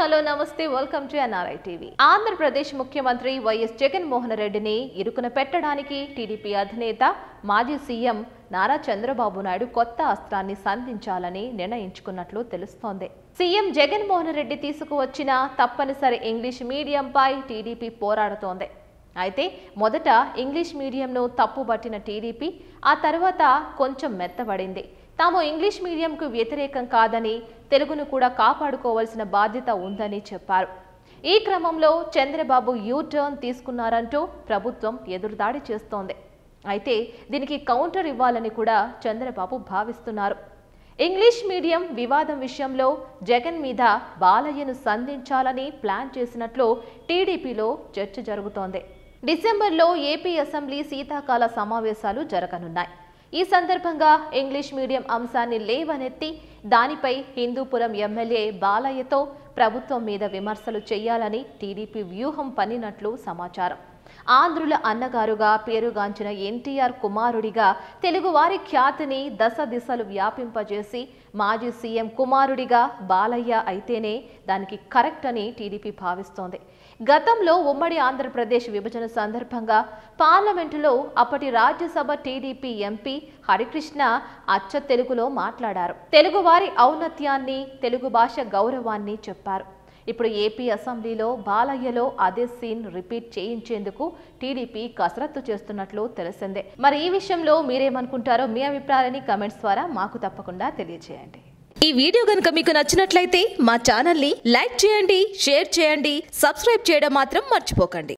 hello namaste welcome to NRI TV Andhra Pradesh ముఖ్యమంత్రి YS Jaganmohan రెడ్డిని ఇరుకున పెట్టడానికి టీడీపీ అధినేత మాజీ సీఎం నారా చంద్రబాబు నాయుడు కొత్త అస్త్రాన్ని సంధించాలని నిర్ణయించుకున్నట్లు తెలుస్తోంది సీఎం జగన్మోహన్ రెడ్డి తీసుకువచ్చిన తప్పనిసరి ఇంగ్లీష్ మీడియంపై టీడీపీ పోరాడుతోంది అయితే మొదట ఇంగ్లీష్ మీడియంను తప్పుబట్టిన టీడీపీ ఆ తర్వాత కొంచెం మెత్తబడింది తాము ఇంగ్లీష్ మీడియంకు వ్యతిరేకం కాదని తెలుగును కూడా కాపాడుకోవాల్సిన బాధ్యత ఉందని చెప్పారు ఈ క్రమంలో చంద్రబాబు యూ టర్న్ తీసుకున్నారంటూ ప్రభుత్వం ఎదురుదాడి చేస్తోంది అయితే దీనికి కౌంటర్ ఇవ్వాలని కూడా చంద్రబాబు భావిస్తున్నారు ఇంగ్లీష్ మీడియం వివాదం విషయంలో జగన్ మీద బాలయ్యను సంధించాలని ప్లాన్ చేసినట్లు టీడీపీలో చర్చ జరుగుతోంది డిసెంబర్లో ఏపీ అసెంబ్లీ శీతాకాల సమావేశాలు జరగనున్నాయి ఈ సందర్భంగా ఇంగ్లీష్ మీడియం అంశాన్ని లేవనెత్తి దానిపై హిందూపురం ఎమ్మెల్యే బాలయ్యతో ప్రభుత్వం మీద విమర్శలు చేయాలని టీడీపీ వ్యూహం పన్నినట్లు సమాచారం ఆంధ్రుల అన్నగారుగా పేరుగాంచిన ఎన్టీఆర్ కుమారుడిగా తెలుగువారి ఖ్యాతిని దశ దిశలు వ్యాపింపజేసి మాజీ సీఎం కుమారుడిగా బాలయ్య అయితేనే దానికి కరెక్ట్ అని టీడీపీ భావిస్తోంది గతంలో ఉమ్మడి ఆంధ్రప్రదేశ్ విభజన సందర్భంగా పార్లమెంటులో అప్పటి రాజ్యసభ టీడీపీ ఎంపీ హరికృష్ణ అచ్చ తెలుగులో మాట్లాడారు తెలుగువారి ఔన్నత్యాన్ని తెలుగు భాష గౌరవాన్ని చెప్పారు ఇప్పుడు ఏపీ అసెంబ్లీలో బాలయ్యలో అదే సీన్ రిపీట్ చేయించేందుకు టీడీపీ కసరత్తు చేస్తున్నట్లు తెలిసిందే మరి ఈ విషయంలో మీరేమనుకుంటారో మీ అభిప్రాయాన్ని కమెంట్స్ ద్వారా మాకు తప్పకుండా తెలియజేయండి ఈ వీడియో గనుక మీకు నచ్చినట్లయితే మా ఛానల్ని లైక్ చేయండి షేర్ చేయండి సబ్స్క్రైబ్ చేయడం మాత్రం మర్చిపోకండి